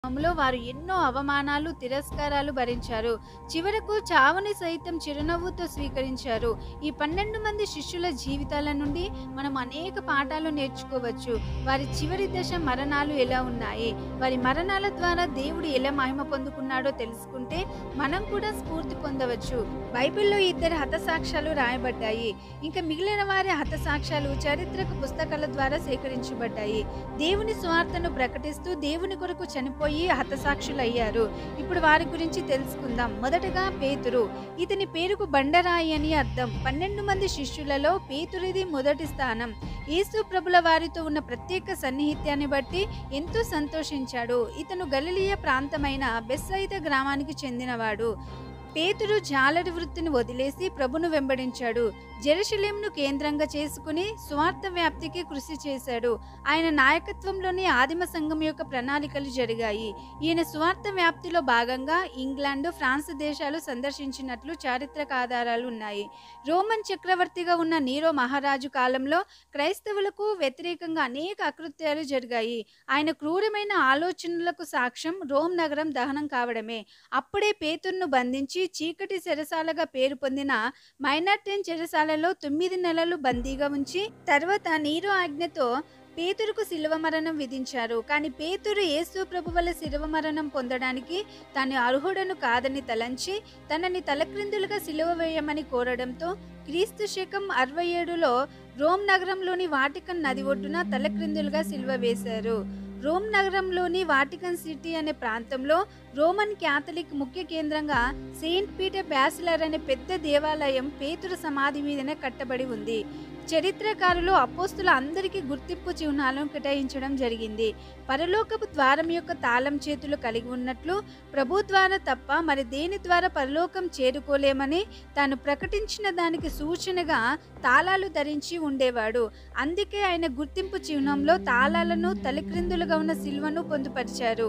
లో వారు ఎన్నో అవమానాలు తిరస్కారాలు భరించారు చివరకు చావుని సైతం చిరునవ్వుతో స్వీకరించారు ఈ పన్నెండు మంది శిష్యుల జీవితాల నుండి మనం అనేక పాఠాలు నేర్చుకోవచ్చు వారి చివరి దశ మరణాలు ఎలా ఉన్నాయి వారి మరణాల ద్వారా దేవుడు ఎలా మహిమ పొందుకున్నాడో తెలుసుకుంటే మనం కూడా స్ఫూర్తి పొందవచ్చు బైబిల్లో ఇద్దరు హతసాక్ష్యాలు రాయబడ్డాయి ఇంకా మిగిలిన వారి హతసాక్ష్యాలు చారిత్రక పుస్తకాల ద్వారా సేకరించబడ్డాయి దేవుని స్వార్థను ప్రకటిస్తూ దేవుని కొరకు చనిపోయి హతసాక్షులయ్యారు ఇప్పుడు వారి గురించి తెలుసుకుందాం మొదటగా పేతురు ఇతని పేరుకు బండరాయి అని అర్థం పన్నెండు మంది శిష్యులలో పేతురిది మొదటి స్థానం యేసు ప్రభుల వారితో ఉన్న ప్రత్యేక సన్నిహిత్యాన్ని బట్టి ఎంతో సంతోషించాడు ఇతను గలిలియ ప్రాంతమైన బెస్సైద గ్రామానికి చెందినవాడు పేతురు జాలరి వృత్తిని వదిలేసి ప్రభును వెంబడించాడు జెరూసలేంను కేంద్రంగా చేసుకుని స్వార్థ వ్యాప్తికి కృషి చేశాడు ఆయన నాయకత్వంలోని ఆదిమ సంఘం యొక్క ప్రణాళికలు జరిగాయి ఈయన స్వార్థ వ్యాప్తిలో భాగంగా ఇంగ్లాండ్ ఫ్రాన్స్ దేశాలు సందర్శించినట్లు చారిత్రక ఆధారాలు ఉన్నాయి రోమన్ చక్రవర్తిగా ఉన్న నీరో మహారాజు కాలంలో క్రైస్తవులకు వ్యతిరేకంగా అనేక అకృత్యాలు జరిగాయి ఆయన క్రూరమైన ఆలోచనలకు సాక్ష్యం రోమ్ నగరం దహనం కావడమే అప్పుడే పేతుర్ను బంధించి చీకటి చెరసాలగా పేరు పొందిన మైనార్టెన్ చెరసాలలో తొమ్మిది నెలలు బందీగా ఉంచి తర్వాత నీరో ఆజ్ఞతో పేతురుకు శిలువ మరణం విధించారు కానీ పేతురు యేసు ప్రభు వల్ల శిలువ మరణం పొందడానికి తాను అర్హుడను కాదని తలంచి తనని తలక్రిందులుగా సిలువ వేయమని కోరడంతో క్రీస్తు శకం అరవై ఏడులో రోమ్ నగరంలోని వాటికన్ నది ఒడ్డున తలక్రిందులుగా సిలువ వేశారు రోమ్ నగరంలోని వాటికన్ సిటీ అనే ప్రాంతంలో రోమన్ క్యాథలిక్ ముఖ్య కేంద్రంగా సెయింట్ పీటర్ బ్యాసిలర్ అనే పెద్ద దేవాలయం పేతురు సమాధి మీదనే కట్టబడి ఉంది చరిత్రకారులు అపోస్తుల అందరికీ గుర్తింపు చిహ్నాలను కేటాయించడం జరిగింది పరలోకపు ద్వారం యొక్క తాళం చేతులు కలిగి ఉన్నట్లు ప్రభు ద్వారా తప్ప మరి దేని ద్వారా పరలోకం చేరుకోలేమని తాను ప్రకటించిన దానికి సూచనగా తాళాలు ధరించి ఉండేవాడు అందుకే ఆయన గుర్తింపు చిహ్నంలో తాళాలను తలక్రిందులుగా ఉన్న సిల్వను పొందుపరిచారు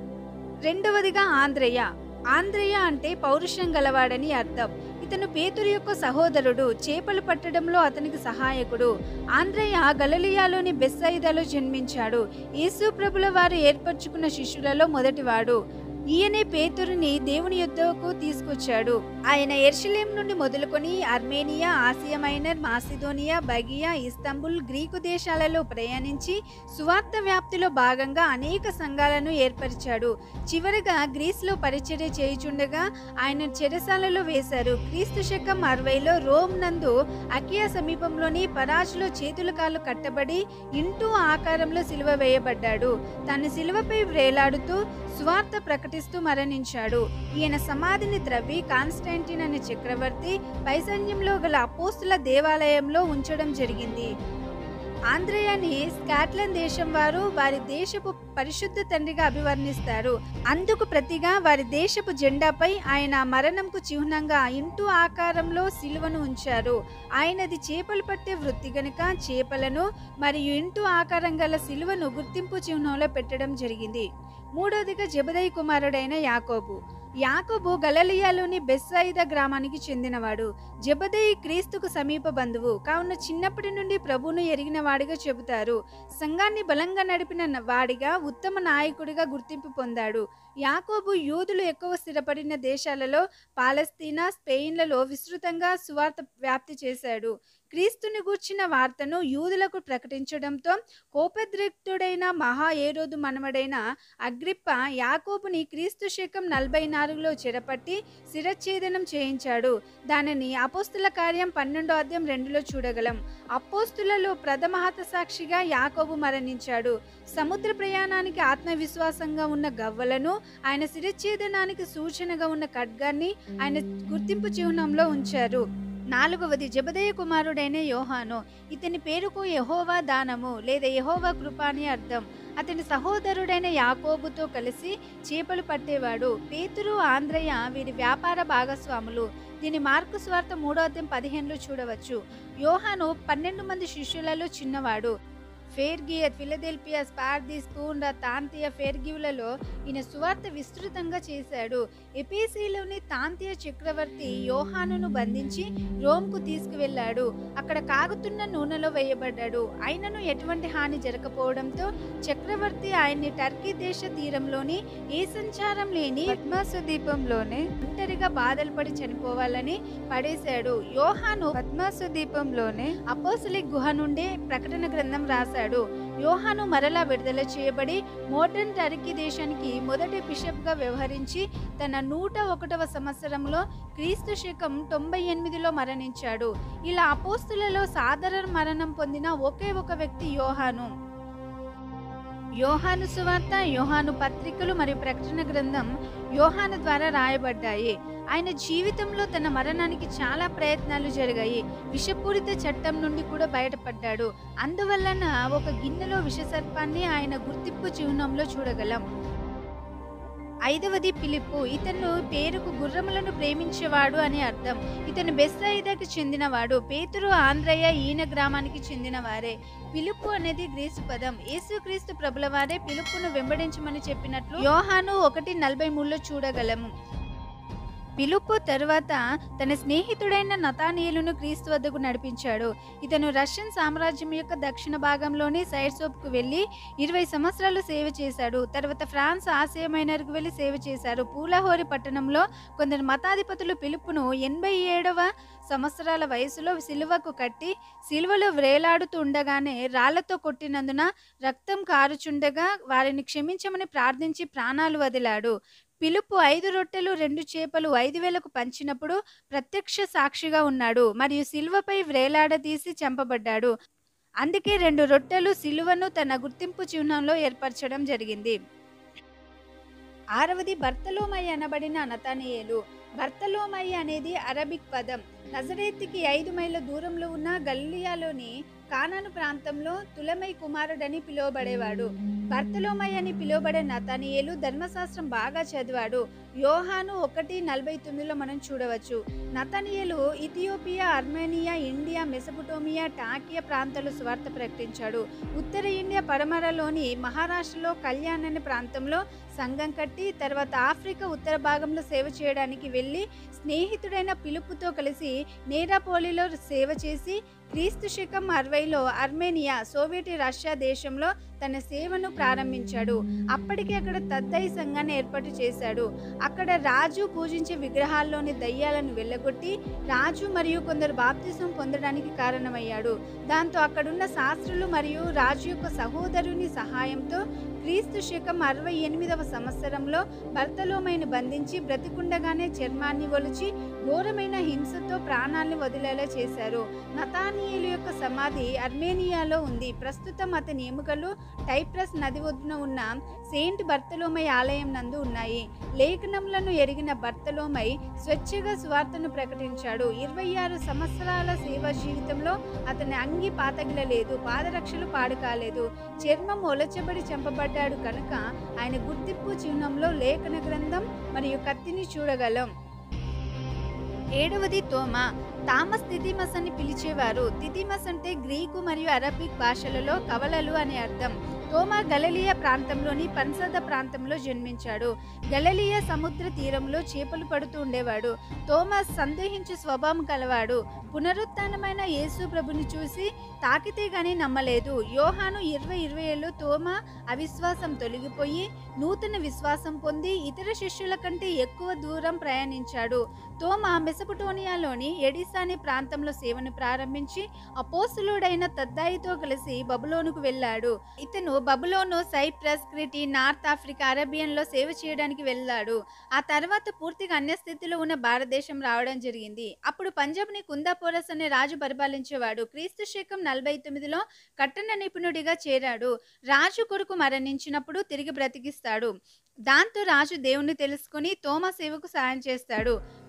రెండవదిగా ఆంధ్రయ్య ఆంధ్రయ్య అంటే పౌరుషం గలవాడని అర్థం ఇతను పేతురు యొక్క సహోదరుడు చేపలు పట్టడంలో అతనికి సహాయకుడు ఆంధ్రయ్య గలలియాలోని బెస్సైదాలో జన్మించాడు యేసు ప్రభుల వారు ఏర్పరచుకున్న శిష్యులలో మొదటివాడు ఈయనే పేతురుని దేవుని యుద్ధకు తీసుకొచ్చాడు ఆయన ఎర్షలేం నుండి మొదలుకొని అర్మేనియా ఆసియా మైనర్ మాసిదోనియా బగియా ఇస్తాంబుల్ గ్రీకు దేశాలలో ప్రయాణించి సువార్త వ్యాప్తిలో భాగంగా అనేక సంఘాలను ఏర్పరిచాడు చివరగా గ్రీస్లో పరిచర్య చేయుచుండగా ఆయన చెరసాలలో వేశారు క్రీస్తు శకం అరవైలో రోమ్ నందు అకియా సమీపంలోని పరాజులో చేతుల కాళ్ళు కట్టబడి ఇంటూ ఆకారంలో సిలువ వేయబడ్డాడు తన సిలువపై వ్రేలాడుతూ సువార్త ప్రకటిస్తూ మరణించాడు ఈయన సమాధిని త్రవ్వి కాన్స్టాంటిన్ అనే చక్రవర్తి పైసన్యంలో గల అపోస్తుల దేవాలయంలో ఉంచడం జరిగింది ఆంధ్రయాని స్కాట్లాండ్ దేశం వారు వారి దేశపు పరిశుద్ధ తండ్రిగా అభివర్ణిస్తారు అందుకు ప్రతిగా వారి దేశపు జెండాపై ఆయన మరణంకు చిహ్నంగా ఇంటూ ఆకారంలో సిలువను ఉంచారు ఆయనది చేపలు పట్టే వృత్తి గనుక చేపలను మరియు ఇంటూ ఆకారం గల సిలువను గుర్తింపు చిహ్నంలో పెట్టడం జరిగింది మూడవదిగా జబదయి కుమారుడైన యాకోబు యాకోబు గలలియాలోని బెస్సాయిద గ్రామానికి చెందినవాడు జబదయి క్రీస్తుకు సమీప బంధువు కావున చిన్నప్పటి నుండి ప్రభువును ఎరిగిన వాడిగా చెబుతారు సంఘాన్ని బలంగా నడిపిన వాడిగా ఉత్తమ నాయకుడిగా గుర్తింపు పొందాడు యాకోబు యూదులు ఎక్కువ స్థిరపడిన దేశాలలో పాలస్తీనా స్పెయిన్లలో విస్తృతంగా సువార్త వ్యాప్తి చేశాడు క్రీస్తుని గూర్చిన వార్తను యూదులకు ప్రకటించడంతో కోపద్రిక్తుడైన మహా ఏరోదు మనవడైన అగ్రిప్ప యాకోబుని క్రీస్తు శకం నలభై నాలుగులో చెరపట్టి శిరఛేదనం చేయించాడు దానిని అపోస్తుల కార్యం పన్నెండో అధ్యాయం రెండులో చూడగలం అపోస్తులలో ప్రథమ హతసాక్షిగా యాకోబు మరణించాడు సముద్ర ప్రయాణానికి ఆత్మవిశ్వాసంగా ఉన్న గవ్వలను ఆయన శిరఛేదనానికి సూచనగా ఉన్న ఖడ్గాన్ని ఆయన గుర్తింపు చిహ్నంలో ఉంచారు నాలుగవది జబదయ కుమారుడైన యోహాను ఇతని పేరుకు యహోవా దానము లేదా యహోవా కృప అని అర్థం అతని సహోదరుడైన యాకోబుతో కలిసి చేపలు పట్టేవాడు పేతురు ఆంధ్రయ్య వీరి వ్యాపార భాగస్వాములు దీని మార్కు స్వార్థ మూడో అధ్యాయం పదిహేనులో చూడవచ్చు యోహాను పన్నెండు మంది శిష్యులలో చిన్నవాడు ఫేర్గియ ఫిలదెల్ఫియా స్పార్ది స్పూన్ర తాంతియ ఫేర్గివులలో ఈయన సువార్త విస్తృతంగా చేశాడు ఎపేసీలోని తాంతియ చక్రవర్తి యోహానును బంధించి రోమ్కు తీసుకువెళ్ళాడు అక్కడ కాగుతున్న నూనెలో వేయబడ్డాడు అయినను ఎటువంటి హాని జరగకపోవడంతో చక్రవర్తి ఆయన్ని టర్కీ దేశ తీరంలోని ఏ సంచారం లేని పద్మాసు దీపంలోనే ఒంటరిగా బాధలు పడి చనిపోవాలని పడేశాడు యోహాను పద్మాసు దీపంలోనే అపోసలిక్ గుహ నుండి ప్రకటన గ్రంథం రాశాడు యోహాను మరలా విడుదల చేయబడి మోడర్న్ టర్కీ దేశానికి మొదటి బిషప్గా వ్యవహరించి తన నూట ఒకటవ సంవత్సరంలో క్రీస్తు శకం తొంభై ఎనిమిదిలో మరణించాడు ఇలా అపోస్తులలో సాధారణ మరణం పొందిన ఒకే ఒక వ్యక్తి యోహాను యోహాను సువార్త యోహాను పత్రికలు మరియు ప్రకటన గ్రంథం యోహాను ద్వారా రాయబడ్డాయి ఆయన జీవితంలో తన మరణానికి చాలా ప్రయత్నాలు జరిగాయి విషపూరిత చట్టం నుండి కూడా బయటపడ్డాడు అందువలన ఒక గిన్నెలో విషసర్పాన్ని ఆయన గుర్తింపు చిహ్నంలో చూడగలం ఐదవది పిలుపు ఇతను పేరుకు గుర్రములను ప్రేమించేవాడు అని అర్థం ఇతను బెస్సాయిదాకి చెందినవాడు పేతురు ఆంధ్రయ్య ఈయన గ్రామానికి చెందినవారే పిలుపు అనేది గ్రీసు పదం యేసుక్రీస్తు ప్రభుల వారే పిలుపును వెంబడించమని చెప్పినట్లు యోహాను ఒకటి నలభై మూడులో చూడగలము పిలుపు తరువాత తన స్నేహితుడైన నతానీయులను క్రీస్తు వద్దకు నడిపించాడు ఇతను రష్యన్ సామ్రాజ్యం యొక్క దక్షిణ భాగంలోని సైడ్సోప్కు వెళ్ళి ఇరవై సంవత్సరాలు సేవ చేశాడు తర్వాత ఫ్రాన్స్ ఆసియా మైనర్కు వెళ్ళి సేవ చేశారు పూలహోరి పట్టణంలో కొందరు మతాధిపతులు పిలుపును ఎనభై ఏడవ సంవత్సరాల వయసులో సిలువకు కట్టి సిలువలో వ్రేలాడుతూ ఉండగానే రాళ్లతో కొట్టినందున రక్తం కారుచుండగా వారిని క్షమించమని ప్రార్థించి ప్రాణాలు వదిలాడు పిలుపు ఐదు రొట్టెలు రెండు చేపలు ఐదు వేలకు పంచినప్పుడు ప్రత్యక్ష సాక్షిగా ఉన్నాడు మరియు సిలువపై వ్రేలాడదీసి చంపబడ్డాడు అందుకే రెండు రొట్టెలు సిలువను తన గుర్తింపు చిహ్నంలో ఏర్పరచడం జరిగింది ఆరవది బర్తలోమయ్య అనబడిన నతనియేలు బర్తలోమయ్య అనేది అరబిక్ పదం నజరేత్తికి ఐదు మైళ్ళ దూరంలో ఉన్న గల్లియాలోని కానాను ప్రాంతంలో తులమై కుమారుడని పిలువబడేవాడు బర్తలోమయ్య అని పిలువబడే నతనియేలు ధర్మశాస్త్రం బాగా చదివాడు యోహాను ఒకటి నలభై తొమ్మిదిలో మనం చూడవచ్చు నతనియేలు ఇథియోపియా అర్మేనియా ఇండియా మెసపుటోమియా టాకియా ప్రాంతాల్లో స్వార్థ ప్రకటించాడు ఉత్తర ఇండియా పడమరలోని మహారాష్ట్రలో కళ్యాణ్ అనే ప్రాంతంలో సంఘం కట్టి తర్వాత ఆఫ్రికా ఉత్తర భాగంలో సేవ చేయడానికి వెళ్ళి స్నేహితుడైన పిలుపుతో కలిసి నేరాపోలిలో సేవ చేసి క్రీస్తు శకం అరవైలో అర్మేనియా సోవియట్ రష్యా దేశంలో తన సేవను ప్రారంభించాడు అప్పటికే అక్కడ తద్దయి సంఘాన్ని ఏర్పాటు చేశాడు అక్కడ రాజు పూజించే విగ్రహాల్లోని దయ్యాలను వెళ్ళగొట్టి రాజు మరియు కొందరు బాప్తిసం పొందడానికి కారణమయ్యాడు దాంతో అక్కడున్న శాస్త్రులు మరియు రాజు యొక్క సహోదరుని సహాయంతో క్రీస్తు శకం అరవై ఎనిమిదవ సంవత్సరంలో భర్తలోమైని బంధించి బ్రతికుండగానే చర్మాన్ని ఒలిచి ఘోరమైన హింసతో ప్రాణాల్ని వదిలేలా చేశారు నతానియేలు యొక్క సమాధి అర్మేనియాలో ఉంది ప్రస్తుతం అతని ఎముకలు టైప్రస్ నది ఒడ్డున ఉన్న సెయింట్ బర్తలోమై ఆలయం నందు ఉన్నాయి లేఖనములను ఎరిగిన బర్తలోమై స్వచ్ఛగా సువార్తను ప్రకటించాడు ఇరవై ఆరు సంవత్సరాల సేవా జీవితంలో అతని అంగి పాతగిలలేదు పాదరక్షలు పాడు కాలేదు చర్మం ఒలచబడి చంపబడ్డాడు కనుక ఆయన గుర్తింపు చిహ్నంలో లేఖన గ్రంథం మరియు కత్తిని చూడగలం ఏడవది తోమా తామస్ తితిమస్ అని పిలిచేవారు తితిమస్ అంటే గ్రీకు మరియు అరబిక్ భాషలలో కవలలు అని అర్థం తోమా గలలియా ప్రాంతంలోని పన్సద ప్రాంతంలో జన్మించాడు గలలియా సముద్ర తీరంలో చేపలు పడుతూ ఉండేవాడు తోమస్ సందేహించే స్వభావం కలవాడు పునరుత్నమైన యేసు ప్రభుని చూసి తాకితే గాని నమ్మలేదు యోహాను ఇరవై ఇరవై ఏళ్ళు తోమా అవిశ్వాసం తొలగిపోయి నూతన విశ్వాసం పొంది ఇతర శిష్యుల కంటే ఎక్కువ దూరం ప్రయాణించాడు తోమా మెసపుటోనియాలోని ఎడిసాని ప్రాంతంలో సేవను ప్రారంభించి అపోసులుడైన తద్దాయితో కలిసి బబులోనుకు వెళ్ళాడు ఇతను బబులోను సైప్రస్ క్రిటి నార్త్ ఆఫ్రికా అరేబియన్లో సేవ చేయడానికి వెళ్ళాడు ఆ తర్వాత పూర్తిగా అన్య స్థితిలో ఉన్న భారతదేశం రావడం జరిగింది అప్పుడు పంజాబ్ని కుందాపోరస్ అనే రాజు పరిపాలించేవాడు క్రీస్తు శకం నలభై తొమ్మిదిలో కట్టణ నిపుణుడిగా చేరాడు రాజు కొడుకు మరణించినప్పుడు తిరిగి బ్రతికిస్తాడు దాంతో రాజు దేవుణ్ణి తెలుసుకుని తోమా సేవకు సాయం చేస్తాడు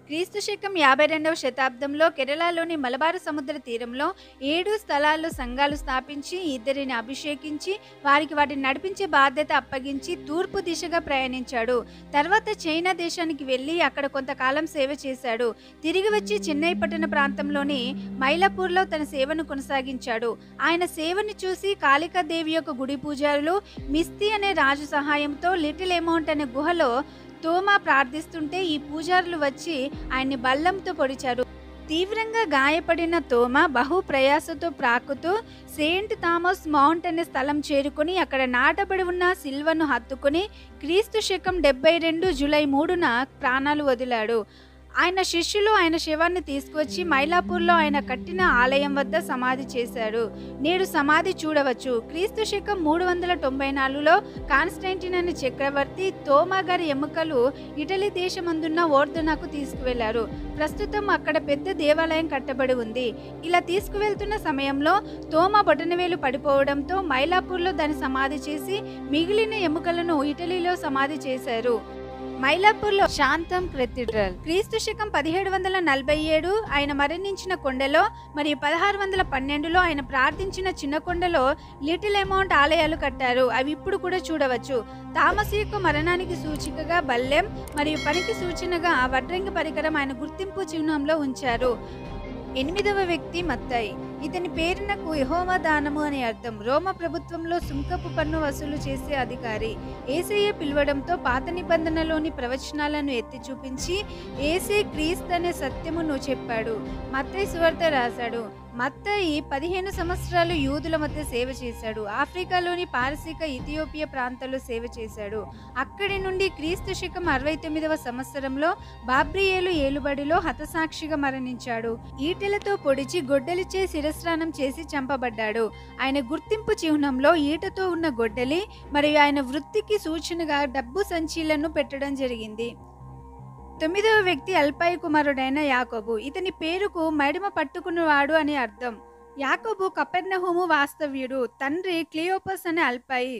క్రీస్తు శకం యాభై రెండవ శతాబ్దంలో కేరళలోని మలబారు సముద్ర తీరంలో ఏడు స్థలాల్లో సంఘాలు స్థాపించి ఇద్దరిని అభిషేకించి వారికి వాటిని నడిపించే బాధ్యత అప్పగించి తూర్పు దిశగా ప్రయాణించాడు తర్వాత చైనా దేశానికి వెళ్ళి అక్కడ కొంతకాలం సేవ చేశాడు తిరిగి వచ్చి చెన్నై పట్టణ ప్రాంతంలోని మైలాపూర్లో తన సేవను కొనసాగించాడు ఆయన సేవను చూసి కాళికాదేవి యొక్క గుడి పూజారులు మిస్తి అనే రాజు సహాయంతో లిటిల్ అమౌంట్ అనే గుహలో తోమా ప్రార్థిస్తుంటే ఈ పూజారులు వచ్చి ఆయన్ని బల్లంతో పొడిచారు తీవ్రంగా గాయపడిన తోమ బహు ప్రయాసతో ప్రాకుతూ సెయింట్ థామస్ మౌంట్ అనే స్థలం చేరుకుని అక్కడ నాటబడి ఉన్న సిల్వను హత్తుకుని క్రీస్తు శకం డెబ్బై రెండు జూలై మూడున ప్రాణాలు వదిలాడు ఆయన శిష్యులు ఆయన శవాన్ని తీసుకువచ్చి మైలాపూర్లో ఆయన కట్టిన ఆలయం వద్ద సమాధి చేశారు నేడు సమాధి చూడవచ్చు క్రీస్తు శకం మూడు వందల తొంభై నాలుగులో కాన్స్టైంటిన్ అనే చక్రవర్తి తోమా గారి ఎముకలు ఇటలీ దేశమందున్న ఓర్దనాకు తీసుకువెళ్లారు ప్రస్తుతం అక్కడ పెద్ద దేవాలయం కట్టబడి ఉంది ఇలా తీసుకువెళ్తున్న సమయంలో తోమా బొటనవేలు పడిపోవడంతో మైలాపూర్లో దాన్ని సమాధి చేసి మిగిలిన ఎముకలను ఇటలీలో సమాధి చేశారు మైలాపూర్లో శాంతం క్రెతిడ్రల్ క్రీస్తు శకం పదిహేడు వందల నలభై ఏడు ఆయన మరణించిన కొండలో మరియు పదహారు వందల పన్నెండులో ఆయన ప్రార్థించిన చిన్న కొండలో లిటిల్ అమౌంట్ ఆలయాలు కట్టారు అవి ఇప్పుడు కూడా చూడవచ్చు తామస్ యొక్క మరణానికి సూచికగా బల్లెం మరియు పనికి సూచనగా ఆ వడ్రంగి పరికరం ఆయన గుర్తింపు చిహ్నంలో ఉంచారు ఎనిమిదవ వ్యక్తి మత్తాయి ఇతని పేరునకు యెహోవా దానము అని అర్థం రోమ ప్రభుత్వంలో సుంకపు పన్ను వసూలు చేసే అధికారి ఏసయ్య పిలవడంతో పాత నిబంధనలోని ప్రవచనాలను ఎత్తి చూపించి ఏసే క్రీస్తు అనే సత్యమును చెప్పాడు మత్తయి సువార్త రాశాడు మత్తయి పదిహేను సంవత్సరాలు యూదుల మధ్య సేవ చేశాడు ఆఫ్రికాలోని పారసీక ఇథియోపియా ప్రాంతాల్లో సేవ చేశాడు అక్కడి నుండి క్రీస్తు శకం అరవై తొమ్మిదవ సంవత్సరంలో బాబ్రియేలు ఏలుబడిలో హతసాక్షిగా మరణించాడు ఈటెలతో పొడిచి గొడ్డలిచే శిరస్నానం చేసి చంపబడ్డాడు ఆయన గుర్తింపు చిహ్నంలో ఈటతో ఉన్న గొడ్డలి మరియు ఆయన వృత్తికి సూచనగా డబ్బు సంచీలను పెట్టడం జరిగింది తొమ్మిదవ వ్యక్తి అల్పాయి కుమారుడైన యాకోబు ఇతని పేరుకు మడిమ పట్టుకున్నవాడు అని అర్థం యాకోబు కపెర్నహోము వాస్తవ్యుడు తండ్రి క్లియోపస్ అనే అల్పాయి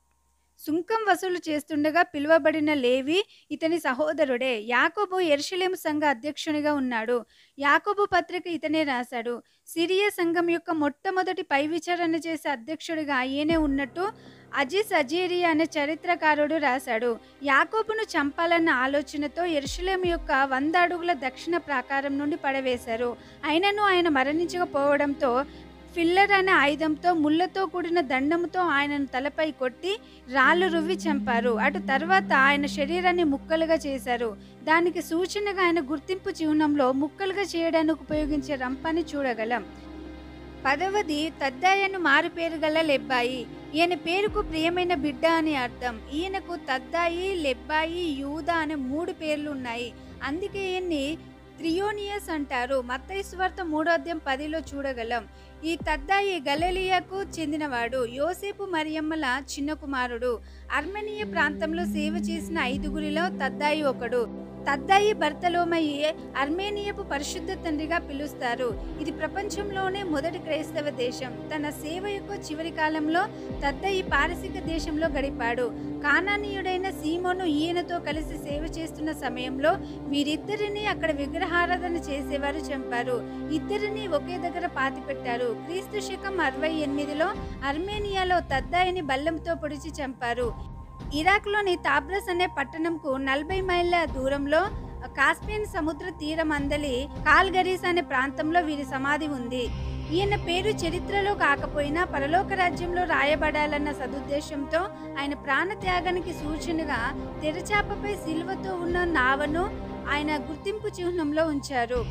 సుంకం వసూలు చేస్తుండగా పిలువబడిన లేవి ఇతని సహోదరుడే యాకోబు ఎరుషలేము సంఘ అధ్యక్షునిగా ఉన్నాడు యాకోబు పత్రిక ఇతనే రాశాడు సిరియా సంఘం యొక్క మొట్టమొదటి పై విచారణ చేసే అధ్యక్షుడిగా ఈయనే ఉన్నట్టు అజీస్ అజీరి అనే చరిత్రకారుడు రాశాడు యాకోబును చంపాలన్న ఆలోచనతో ఎరుషలేం యొక్క వంద అడుగుల దక్షిణ ప్రాకారం నుండి పడవేశారు అయినను ఆయన మరణించకపోవడంతో ఫిల్లర్ అనే ఆయుధంతో ముళ్ళతో కూడిన దండంతో ఆయనను తలపై కొట్టి రాళ్ళు రువ్వి చంపారు అటు తర్వాత ఆయన శరీరాన్ని ముక్కలుగా చేశారు దానికి సూచనగా ఆయన గుర్తింపు చిహ్నంలో ముక్కలుగా చేయడానికి ఉపయోగించే రంపాన్ని చూడగలం పదవది తద్దాయను మారు పేరు గల లెబ్బాయి ఈయన పేరుకు ప్రియమైన బిడ్డ అని అర్థం ఈయనకు తద్దాయి లెబ్బాయి యూదా అనే మూడు పేర్లు ఉన్నాయి అందుకే ఈయన్ని త్రియోనియస్ అంటారు మత్తయి సువార్త మూడో అధ్యాయం పదిలో చూడగలం ఈ తద్దాయి గలలియాకు చెందినవాడు యోసేపు మరియమ్మల చిన్న కుమారుడు అర్మేనియా ప్రాంతంలో సేవ చేసిన ఐదుగురిలో తద్దాయి ఒకడు తద్దాయి బర్తలోమయ్యే అర్మేనియపు పరిశుద్ధ తండ్రిగా పిలుస్తారు ఇది ప్రపంచంలోనే మొదటి క్రైస్తవ దేశం తన సేవ యొక్క చివరి కాలంలో తద్దాయి పారసిక దేశంలో గడిపాడు కానానీయుడైన సీమోను ఈయనతో కలిసి సేవ చేస్తున్న సమయంలో వీరిద్దరిని అక్కడ విగ్రహారాధన చేసేవారు చంపారు ఇద్దరిని ఒకే దగ్గర పాతిపెట్టారు క్రీస్తు శకం అరవై ఎనిమిదిలో అర్మేనియాలో తద్దాయిని బల్లంతో పొడిచి చంపారు ఇరాక్లోని తాబ్రస్ అనే పట్టణంకు నలభై మైళ్ళ దూరంలో కాస్పియన్ సముద్ర తీరం అందలి కాల్గరీస్ అనే ప్రాంతంలో వీరి సమాధి ఉంది ఈయన పేరు చరిత్రలో కాకపోయినా పరలోక రాజ్యంలో రాయబడాలన్న సదుద్దేశంతో ఆయన ప్రాణత్యాగానికి సూచనగా తెరచాపపై సిలువతో ఉన్న నావను ఆయన గుర్తింపు చిహ్నంలో ఉంచారు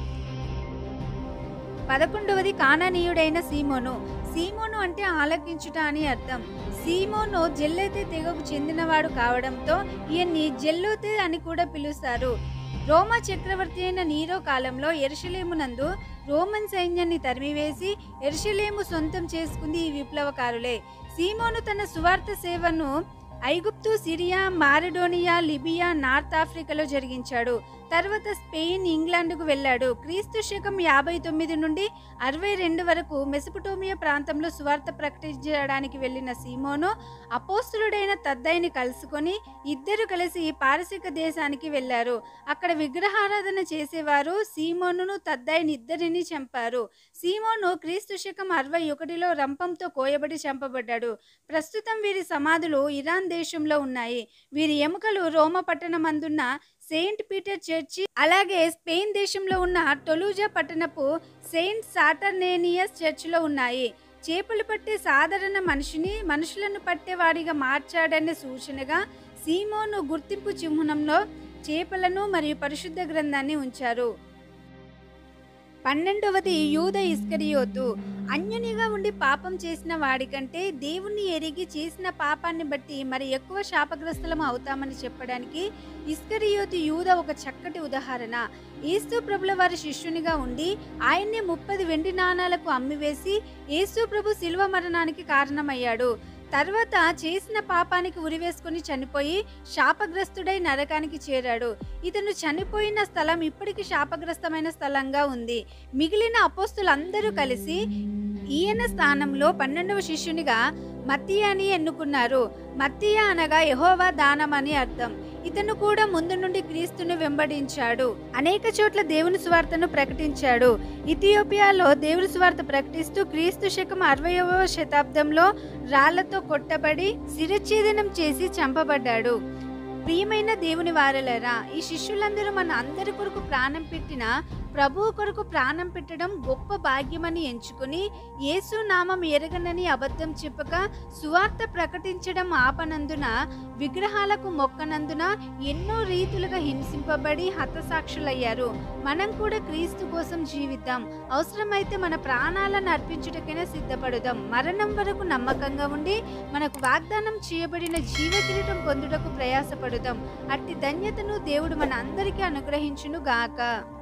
పదకొండవది కానానీయుడైన సీమోను సీమోను అంటే ఆలకించుట అని అర్థం సీమోను జెల్లెతే తెగకు చెందినవాడు కావడంతో ఈయన్ని జెల్లోతే అని కూడా పిలుస్తారు రోమా చక్రవర్తి అయిన నీరో కాలంలో ఎరుషలేమునందు రోమన్ సైన్యాన్ని తరిమివేసి ఎరుషలేము సొంతం చేసుకుంది ఈ విప్లవకారులే సీమోను తన సువార్త సేవను ఐగుప్తు సిరియా మారిడోనియా లిబియా నార్త్ ఆఫ్రికాలో జరిగించాడు తర్వాత స్పెయిన్ ఇంగ్లాండ్కు వెళ్ళాడు క్రీస్తు శకం యాభై తొమ్మిది నుండి అరవై రెండు వరకు మెసపటోమియా ప్రాంతంలో సువార్త ప్రకటించడానికి వెళ్ళిన సీమోను అపోస్తులుడైన తద్దయిని కలుసుకొని ఇద్దరు కలిసి పారసిక దేశానికి వెళ్ళారు అక్కడ విగ్రహారాధన చేసేవారు సీమోనును తద్దయిని ఇద్దరిని చంపారు సీమోను క్రీస్తు శకం అరవై ఒకటిలో రంపంతో కోయబడి చంపబడ్డాడు ప్రస్తుతం వీరి సమాధులు ఇరాన్ దేశంలో ఉన్నాయి వీరి ఎముకలు రోమ పట్టణమందున్న సెయింట్ పీటర్ చర్చి అలాగే స్పెయిన్ దేశంలో ఉన్న టొలూజా పట్టణపు సెయింట్ సాటర్నేనియస్ చర్చిలో ఉన్నాయి చేపలు పట్టే సాధారణ మనిషిని మనుషులను పట్టేవాడిగా మార్చాడనే సూచనగా సీమోను గుర్తింపు చిహ్నంలో చేపలను మరియు పరిశుద్ధ గ్రంథాన్ని ఉంచారు పన్నెండవది యూద ఇస్కరియోతు అన్యునిగా ఉండి పాపం చేసిన వాడికంటే దేవుణ్ణి ఎరిగి చేసిన పాపాన్ని బట్టి మరి ఎక్కువ శాపగ్రస్తులం అవుతామని చెప్పడానికి ఇస్కరియోతు యూద ఒక చక్కటి ఉదాహరణ ఏసు ప్రభుల వారి శిష్యునిగా ఉండి ఆయన్ని ముప్పది వెండి నాణాలకు అమ్మివేసి ఏసు ప్రభు శిల్వ మరణానికి కారణమయ్యాడు తర్వాత చేసిన పాపానికి ఉరివేసుకుని చనిపోయి శాపగ్రస్తుడై నరకానికి చేరాడు ఇతను చనిపోయిన స్థలం ఇప్పటికి శాపగ్రస్తమైన స్థలంగా ఉంది మిగిలిన అపోస్తులందరూ కలిసి ఈయన స్థానంలో పన్నెండవ శిష్యునిగా మత్తియాని ఎన్నుకున్నారు మత్తియా అనగా యహోవా దానం అని అర్థం ఇతను కూడా ముందు నుండి క్రీస్తును వెంబడించాడు అనేక చోట్ల దేవుని సువార్తను ప్రకటించాడు ఇథియోపియాలో దేవుని సువార్త ప్రకటిస్తూ క్రీస్తు శకం అరవయవ శతాబ్దంలో రాళ్లతో కొట్టబడి శిరఛేదనం చేసి చంపబడ్డాడు ప్రియమైన దేవుని వారలరా ఈ శిష్యులందరూ మన అందరి కొరకు ప్రాణం పెట్టిన ప్రభువు కొరకు ప్రాణం పెట్టడం గొప్ప భాగ్యమని ఎంచుకుని యేసు నామం ఎరగనని అబద్ధం చెప్పక సువార్త ప్రకటించడం ఆపనందున విగ్రహాలకు మొక్కనందున ఎన్నో రీతులుగా హింసింపబడి హతసాక్షులయ్యారు మనం కూడా క్రీస్తు కోసం జీవిద్దాం అవసరమైతే మన ప్రాణాలను అర్పించుటకైనా సిద్ధపడుదాం మరణం వరకు నమ్మకంగా ఉండి మనకు వాగ్దానం చేయబడిన జీవ కిరీటం పొందుటకు ప్రయాసపడుదాం అట్టి ధన్యతను దేవుడు మన అందరికీ అనుగ్రహించును గాక